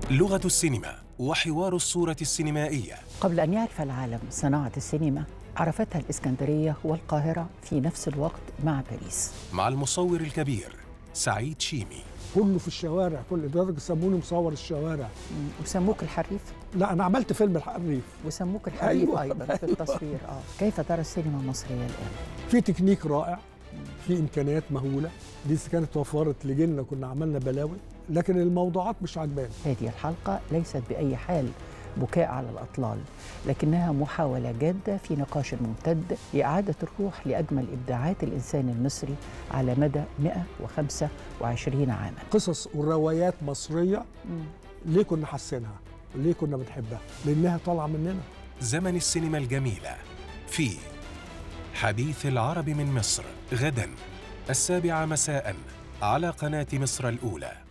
لغة السينما وحوار الصورة السينمائية قبل أن يعرف العالم صناعة السينما عرفتها الإسكندرية والقاهرة في نفس الوقت مع باريس مع المصور الكبير سعيد شيمي كله في الشوارع كل لدرجه سموني مصور الشوارع وسموك الحريف لا انا عملت فيلم الحريف وسموك الحريف أيوة. أيضا في التصوير آه. كيف ترى السينما المصرية الآن؟ في تكنيك رائع في امكانيات مهوله دي كانت وفرت لجيلنا كنا عملنا بلاوي لكن الموضوعات مش عجباني هذه الحلقة ليست بأي حال بكاء على الأطلال لكنها محاولة جادة في نقاش ممتد لإعادة الروح لأجمل إبداعات الإنسان المصري على مدى 125 عاما قصص وروايات مصريه ليه كنا حاسينها ليه كنا بنحبها لانها طالعه مننا زمن السينما الجميلة في حديث العرب من مصر غدا السابعة مساء على قناة مصر الأولى